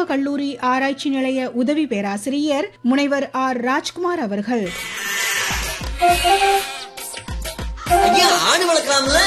மருத்துவக் கல்லூரி ஆராய்ச்சி நிலைய உதவி பேராசிரியர் முனைவர் ஆர் ராஜ்குமார் அவர்கள் ஐயா ஆடு வளர்க்கலாம்ல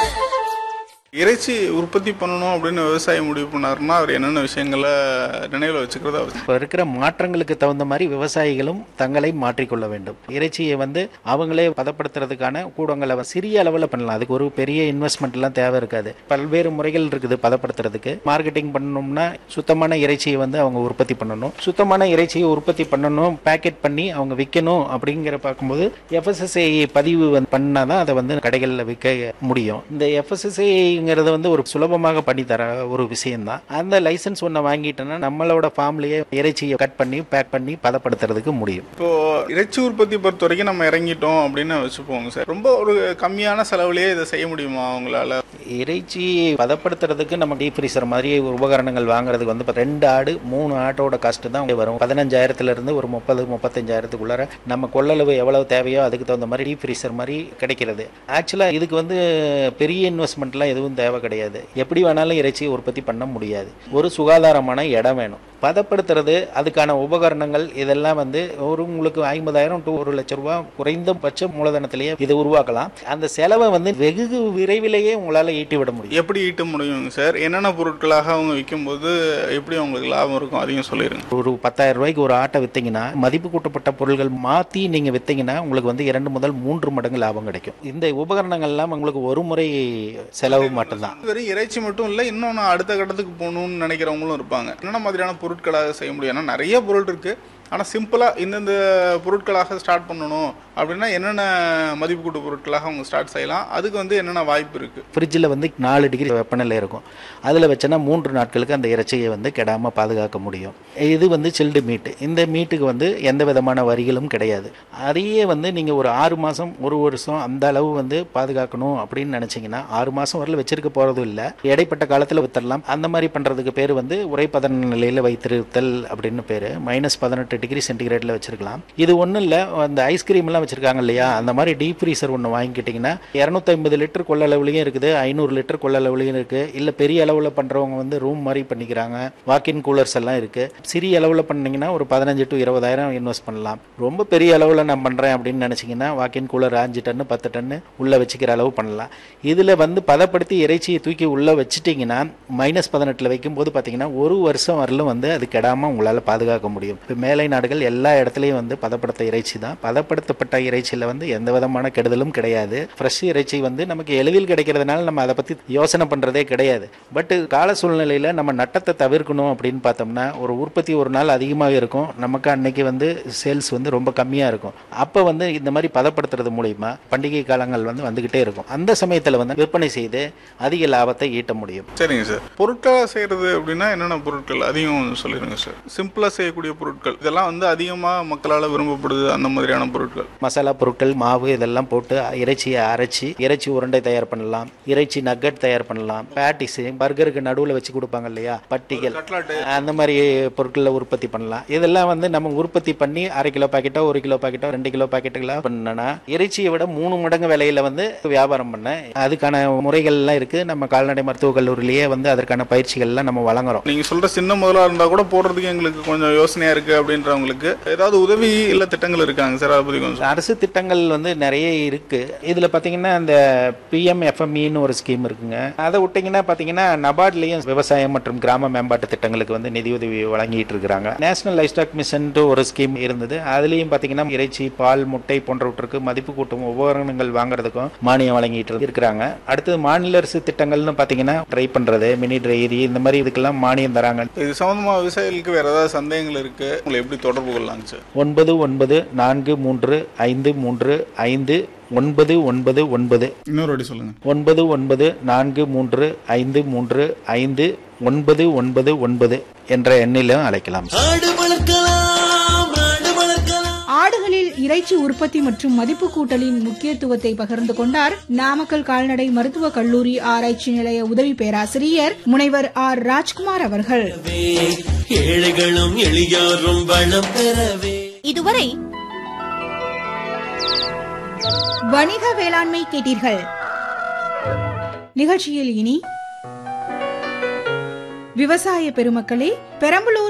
இறைச்சி உற்பத்தி பண்ணணும் அப்படின்னு விவசாயி முடிவு பண்ணாருன்னா அவர் என்னென்ன விஷயங்களை நினைவில் வச்சுக்கிறது அவசியம் இப்போ இருக்கிற மாற்றங்களுக்கு தகுந்த மாதிரி விவசாயிகளும் தங்களை மாற்றிக்கொள்ள வேண்டும் இறைச்சியை வந்து அவங்களே பதப்படுத்துறதுக்கான கூடங்களை வந்து சிறிய அளவில் பண்ணலாம் அதுக்கு ஒரு பெரிய இன்வெஸ்ட்மெண்ட்லாம் தேவை இருக்காது பல்வேறு முறைகள் இருக்குது பதப்படுத்துறதுக்கு மார்க்கெட்டிங் பண்ணணும்னா சுத்தமான இறைச்சியை வந்து அவங்க உற்பத்தி பண்ணணும் சுத்தமான இறைச்சியை உற்பத்தி பண்ணணும் பேக்கெட் பண்ணி அவங்க விற்கணும் அப்படிங்கிற பார்க்கும்போது எஃப்எஸ்எஸ்ஐ பதிவு வந்து பண்ணால் தான் அதை வந்து கடைகளில் விற்க முடியும் இந்த எஃப்எஸ்எஸ்ஐங்கிறது வந்து ஒரு சுலபமாக பண்ணி தர ஒரு விஷயம்தான் அந்த லைசன்ஸ் ஒன்று வாங்கிட்டோன்னா நம்மளோட ஃபார்ம்லேயே இறைச்சியை கட் பண்ணி பேக் பண்ணி பதப்படுத்துறதுக்கு முடியும் இப்போ இறைச்சி உற்பத்தி பொறுத்த வரைக்கும் நம்ம இறங்கிட்டோம் அப்படின்னு வச்சுப்போங்க சார் ரொம்ப ஒரு கம்மியான செலவுலயே இதை செய்ய முடியுமா அவங்களால இறைச்சி பதப்படுத்துறதுக்கு நம்ம டீப் ஃப்ரீசர் மாதிரி உபகரணங்கள் வாங்குறதுக்கு வந்து இப்ப ரெண்டு ஆடு மூணு ஆட்டோட காஸ்ட் தான் வரும் பதினஞ்சாயிரத்துல இருந்து ஒரு முப்பது முப்பத்தஞ்சாயிரத்துக்குள்ளார நம்ம கொள்ளளவு எவ்வளவு தேவையோ அதுக்கு தகுந்த மாதிரி டீப் ஃப்ரீசர் மாதிரி கிடைக்கிறது ஆக்சுவலாக இதுக்கு வந்து பெரிய இன்வெஸ்ட்மெண்ட்லாம் எதுவும் தேவை கிடையாது எப்படி வேணாலும் இறைச்சி உற்பத்தி பண்ண முடியாது ஒரு சுகாதாரமான இடம் வேணும் பதப்படுத்துறது அதுக்கான உபகரணங்கள் இதெல்லாம் வந்து ஒரு உங்களுக்கு ஐம்பதாயிரம் டு ஒரு லட்ச ரூபா குறைந்தபட்ச மூலதனத்திலேயே இதை உருவாக்கலாம் அந்த செலவை வந்து வெகு விரைவிலேயே உங்களால் ஈட்டி விட முடியும் எப்படி ஈட்ட முடியுங்க சார் என்னென்ன பொருட்களாக அவங்க விற்கும்போது எப்படி அவங்களுக்கு லாபம் இருக்கும் அதையும் சொல்லிடுங்க ஒரு பத்தாயிரம் ரூபாய்க்கு ஒரு ஆட்டை வித்தீங்கன்னா மதிப்பு கூட்டப்பட்ட பொருட்கள் மாற்றி நீங்கள் வித்தீங்கன்னா உங்களுக்கு வந்து இரண்டு முதல் மூன்று மடங்கு லாபம் கிடைக்கும் இந்த உபகரணங்கள்லாம் உங்களுக்கு ஒரு முறை செலவு மட்டும்தான் வெறும் இறைச்சி மட்டும் இல்லை இன்னொன்று அடுத்த கட்டத்துக்கு போகணும்னு நினைக்கிறவங்களும் இருப்பாங்க என்னென்ன மாதிரியான பொருட்களாக செய்ய முடியும் ஏன்னா நிறைய பொருள் இருக்கு ஆனால் சிம்பிளாக இந்தந்த பொருட்களாக ஸ்டார்ட் பண்ணணும் அப்படின்னா என்னென்ன மதிப்பு கூட்டு பொருட்களாக அவங்க ஸ்டார்ட் செய்யலாம் அதுக்கு வந்து என்னென்ன வாய்ப்பு இருக்கு ஃப்ரிட்ஜில் வந்து நாலு டிகிரி வெப்பநிலை இருக்கும் அதில் வச்சோன்னா மூன்று நாட்களுக்கு அந்த இறைச்சியை வந்து கெடாமல் பாதுகாக்க முடியும் இது வந்து சில்டு மீட் இந்த மீட்டுக்கு வந்து எந்த விதமான வரிகளும் கிடையாது அதையே வந்து நீங்கள் ஒரு ஆறு மாதம் ஒரு வருஷம் அந்த அளவு வந்து பாதுகாக்கணும் அப்படின்னு நினச்சிங்கன்னா ஆறு மாதம் வரல வச்சிருக்க போகிறதும் இல்லை இடைப்பட்ட காலத்தில் வித்தரலாம் அந்த மாதிரி பண்ணுறதுக்கு பேர் வந்து உரைப்பதன நிலையில் வைத்திருத்தல் அப்படின்னு பேர் மைனஸ் பதினெட்டு டிகிரி சென்டிகிரேட்டில் வச்சிருக்கலாம் இது ஒன்றும் இல்லை அந்த ஐஸ்கிரீம்லாம் வச்சிருக்காங்க இல்லையா அந்த மாதிரி டீப் ஃப்ரீசர் ஒன்று வாங்கிக்கிட்டிங்கன்னா இரநூத்தி லிட்டர் கொள்ளளவுலையும் இருக்குது ஐநூறு லிட்டர் கொள்ளளவுலையும் இருக்குது இல்லை பெரிய அளவில் பண்ணுறவங்க வந்து ரூம் மாதிரி பண்ணிக்கிறாங்க வாக்கின் கூலர்ஸ் எல்லாம் இருக்குது சிறிய அளவில் பண்ணீங்கன்னா ஒரு பதினஞ்சு டு இருபதாயிரம் இன்வெஸ்ட் பண்ணலாம் ரொம்ப பெரிய அளவில் நான் பண்ணுறேன் அப்படின்னு நினச்சிங்கன்னா வாக்கின் கூலர் அஞ்சு டன்னு பத்து டன்னு உள்ளே வச்சுக்கிற அளவு பண்ணலாம் இதில் வந்து பதப்படுத்தி இறைச்சியை தூக்கி உள்ளே வச்சுட்டிங்கன்னா மைனஸ் பதினெட்டில் வைக்கும்போது பார்த்தீங்கன்னா ஒரு வருஷம் வரலும் வந்து அது கெடாமல் உங்களால் பாதுகாக்க முடியும் இப்போ மேலை நாடுகள் எல்லா இடத்துலையும் வந்து பதப்படுத்த இறைச்சி தான் பதப்படுத்தப்பட்ட இறைச்சியில் வந்து எந்த விதமான கெடுதலும் கிடையாது ஃப்ரெஷ் இறைச்சி வந்து நமக்கு எளிதில் கிடைக்கிறதுனால நம்ம அதை பற்றி யோசனை பண்ணுறதே கிடையாது பட் கால சூழ்நிலையில் நம்ம நட்டத்தை தவிர்க்கணும் அப்படின்னு பார்த்தோம்னா ஒரு உற்பத்தி ஒரு நாள் அதிகமாக இருக்கும் நமக்கு அன்னைக்கு வந்து சேல்ஸ் வந்து ரொம்ப கம்மியாக இருக்கும் அப்போ வந்து இந்த மாதிரி பதப்படுத்துறது மூலிமா பண்டிகை காலங்கள் வந்து வந்துக்கிட்டே இருக்கும் அந்த சமயத்தில் வந்து விற்பனை செய்து அதிக லாபத்தை ஈட்ட முடியும் சரிங்க சார் பொருட்களாக செய்கிறது அப்படின்னா என்னென்ன பொருட்கள் அதையும் சொல்லிடுங்க சார் சிம்பிளாக செய்யக்கூடிய பொருட்கள் இதெல்லாம் வந்து அதிகமாக மக்களால் விரும்பப்படுது அந்த மாதிரியான பொருட்கள் மசாலா பொருட்கள் மாவு இதெல்லாம் போட்டு இறைச்சியை அரைச்சி இறைச்சி உருண்டை தயார் பண்ணலாம் இறைச்சி நக்கட் தயார் பண்ணலாம் பேட்டிஸ் பர்கருக்கு நடுவில் வச்சு கொடுப்பாங்க இல்லையா பட்டிகள் கட்லாட்டு அந்த மாதிரி பொருட்களை உற்பத்தி பண்ணலாம் இதெல்லாம் வந்து நம்ம உற்பத்தி பண்ணி அரை கிலோ பாக்கெட்டோ ஒரு கிலோ பாக்கெட்டோ ரெண்டு கிலோ பாக்கெட்டுகளா பண்ணனா இறைச்சியை விட மூணு மடங்கு விலையில வந்து வியாபாரம் பண்ண அதுக்கான முறைகள்லாம் இருக்கு நம்ம கால்நடை மருத்துவக் கல்லூரியிலேயே வந்து அதற்கான பயிற்சிகள்லாம் நம்ம வழங்குறோம் நீங்கள் சொல்கிற சின்ன முதலாக இருந்தால் கூட போடுறதுக்கு எங்களுக்கு கொஞ்சம் யோசனையாக இருக்குது அப்படின்றவங்களுக்கு ஏதாவது உதவி இல்லை திட்டங்கள் இருக்காங்க சார் அதை பற்றி கொஞ்சம் அரசு திட்டங்கள் வந்து நிறைய இருக்கு இதுல பாத்தீங்கன்னா அந்த பிஎம் எஃப்எம்இன்னு ஒரு ஸ்கீம் இருக்குங்க அதை விட்டீங்கன்னா பாத்தீங்கன்னா நபார்ட்லயும் விவசாயம் மற்றும் கிராம மேம்பாட்டு திட்டங்களுக்கு வந்து நிதியுதவி வழங்கிட்டு இருக்கிறாங்க நேஷனல் லைஃப் ஸ்டாக் மிஷன் ஒரு ஸ்கீம் இருந்தது அதுலயும் பாத்தீங்கன்னா இறைச்சி பால் முட்டை போன்றவற்றுக்கு மதிப்பு கூட்டும் உபகரணங்கள் வாங்குறதுக்கும் மானியம் வழங்கிட்டு இருக்கிறாங்க அடுத்தது மாநில அரசு திட்டங்கள்னு பாத்தீங்கன்னா ட்ரை பண்றது மினி ட்ரைரி இந்த மாதிரி இதுக்கெல்லாம் மானியம் தராங்க இது சம்மந்தமாக விவசாயிகளுக்கு வேறு ஏதாவது சந்தேகங்கள் இருக்குது உங்களை எப்படி தொடர்பு கொள்ளலாங்க சார் ஒன்பது ஒன்பது நான்கு மூன்று ஐந்து மூன்று ஐந்து ஒன்பது ஒன்பது ஒன்பது இன்னொரு வாட்டி சொல்லுங்கள் ஒன்பது ஒன்பது நான்கு மூன்று ஐந்து மூன்று ஐந்து ஒன்பது ஒன்பது ஒன்பது என்ற எண்ணிலும் அழைக்கலாம் ஆடு வளர்க்கலாம் ஆடு வளர்க்கலாம் ஆடுகளில் இறைச்சி உற்பத்தி மற்றும் மதிப்பு கூட்டலின் முக்கியத்துவத்தை பகிர்ந்து கொண்டார் நாமக்கல் கால்நடை மருத்துவக் கல்லூரி ஆராய்ச்சி நிலைய உதவி பேராசிரியர் முனைவர் ஆர் ராஜ்குமார் அவர்கள் ஏழைகளும் எளியோரும் வளம் பெறவே இதுவரை வணிக வேளாண்மை கேட்டீர்கள் நிகழ்ச்சியில் இனி விவசாய பெருமக்களே பெரம்பலூர்